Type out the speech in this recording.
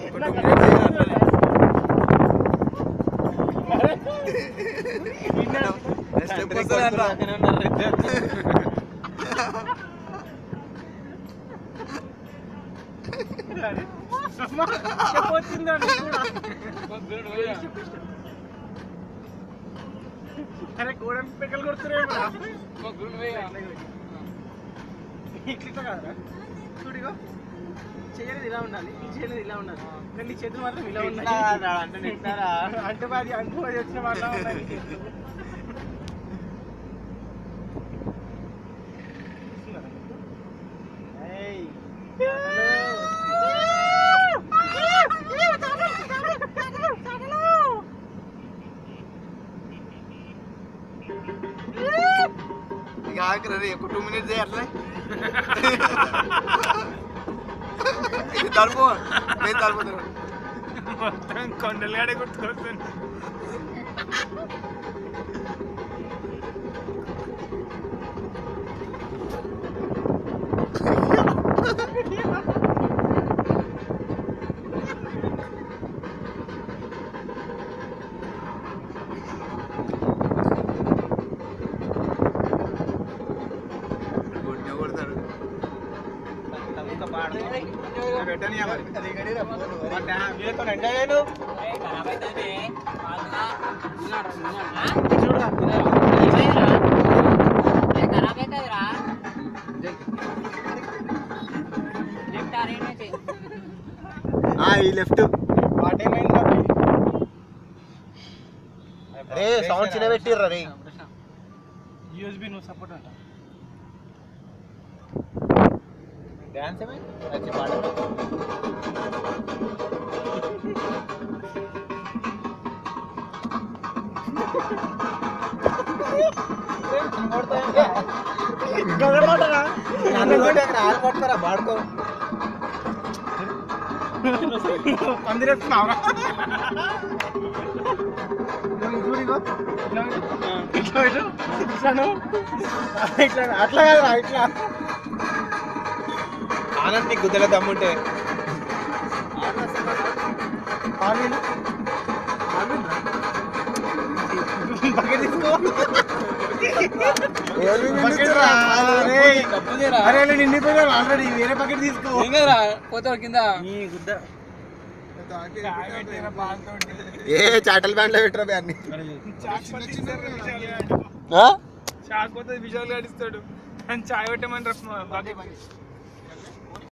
Step వస్తుందంట అరే గోడని పెక్కలు కొడుతున్నాయి ఇట్లా కాదురా చూడిగో చేయలేదు ఇలా ఉండాలి ఈ చేయలేదు ఇలా ఉండాలి కానీ నీ చేతులు మాత్రం ఇలా ఉన్నాయి అంటే అది అంటూ అది వచ్చిన వాళ్ళ ఉన్నాయి నీ చేతులు. ఏయ్. ఇక ఆఖరి రే, ఒక టూ మినిట్స్ అట్లే ఇది తలుపు నేను తలుపుతాను మొత్తం కొండలుగాడే గుర్తుకొస్తుంది గుడ్డ కొడతాడు ఈ లెఫ్ట్ రే సౌండ్ చిన్న పెట్టిర్రా రే యూఎస్బి నువ్వు సపోర్ట్ అంట డాన్స్ ఏమైంది వచ్చి పాట పట్టుకోరా పాడుకో పందిరేస్తున్నావురా చూడిగో ఇట్లా పెట్టు ఇట్లాను ఇట్లా అట్లా కాదురా ఇట్లా ఆనంద్ నీకు గుద్దల దమ్ముంటే ఆవిన్ ఆవిన్ బకెట్ తీసుకో బకెట్ రా అరే అరే నేను నిండిపోయాను ఆల్రెడీ వేరే బకెట్ తీసుకో పోతాడు కింద నీ గుద్ద ఏ చాటల్ బ్యాండ్ లో పెట్టరా బ్యాన్ని చాక్ పోతే విజయాలు గడిస్తాడు చాయ్ పెట్టమని బకెట్